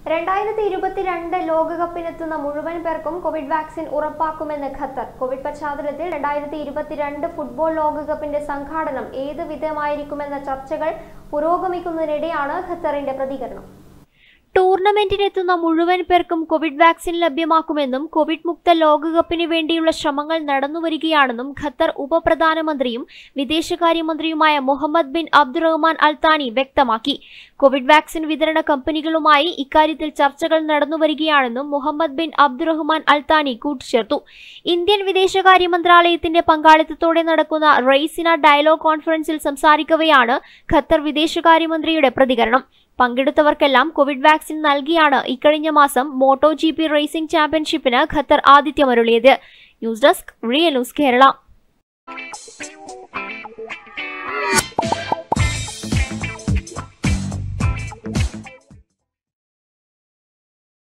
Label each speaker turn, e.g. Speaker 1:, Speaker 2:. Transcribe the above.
Speaker 1: രണ്ടായിരത്തി ഇരുപത്തിരണ്ട് ലോകകപ്പിനെത്തുന്ന മുഴുവൻ പേർക്കും കോവിഡ് വാക്സിൻ ഉറപ്പാക്കുമെന്ന് ഖത്തർ കോവിഡ് പശ്ചാത്തലത്തിൽ രണ്ടായിരത്തി ഇരുപത്തിരണ്ട് ഫുട്ബോൾ ലോകകപ്പിന്റെ സംഘാടനം ഏത് വിധമായിരിക്കുമെന്ന ചർച്ചകൾ പുരോഗമിക്കുന്നതിനിടെയാണ് ഖത്തറിന്റെ പ്രതികരണം ടൂർണമെന്റിനെത്തുന്ന മുഴുവൻ പേർക്കും കോവിഡ് വാക്സിൻ ലഭ്യമാക്കുമെന്നും കോവിഡ് മുക്ത ലോകകപ്പിന് വേണ്ടിയുള്ള ശ്രമങ്ങൾ നടന്നുവരികയാണെന്നും ഖത്തർ ഉപപ്രധാനമന്ത്രിയും വിദേശകാര്യമന്ത്രിയുമായ മുഹമ്മദ് ബിൻ അബ്ദുറഹ്മാൻ അൽത്താനി വ്യക്തമാക്കി കോവിഡ് വാക്സിൻ വിതരണ കമ്പനികളുമായി ഇക്കാര്യത്തിൽ ചർച്ചകൾ നടന്നുവരികയാണെന്നും മുഹമ്മദ് ബിൻ അബ്ദുറഹ്മാൻ അൽത്താനി കൂട്ടിച്ചേർത്തു ഇന്ത്യൻ വിദേശകാര്യ മന്ത്രാലയത്തിന്റെ പങ്കാളിത്തത്തോടെ നടക്കുന്ന റെയ്സിന ഡയലോഗ് കോൺഫറൻസിൽ സംസാരിക്കവെയാണ് ഖത്തർ വിദേശകാര്യമന്ത്രിയുടെ പ്രതികരണം പങ്കെടുത്തവർക്കെല്ലാം കോവിഡ് വാക്സിൻ നൽകിയാണ് ഇക്കഴിഞ്ഞ മാസം മോട്ടോ ജി പി റേസിംഗ് ചാമ്പ്യൻഷിപ്പിന് ഖത്തർ ആതിഥ്യമരുളിയത് news desk real news Kerala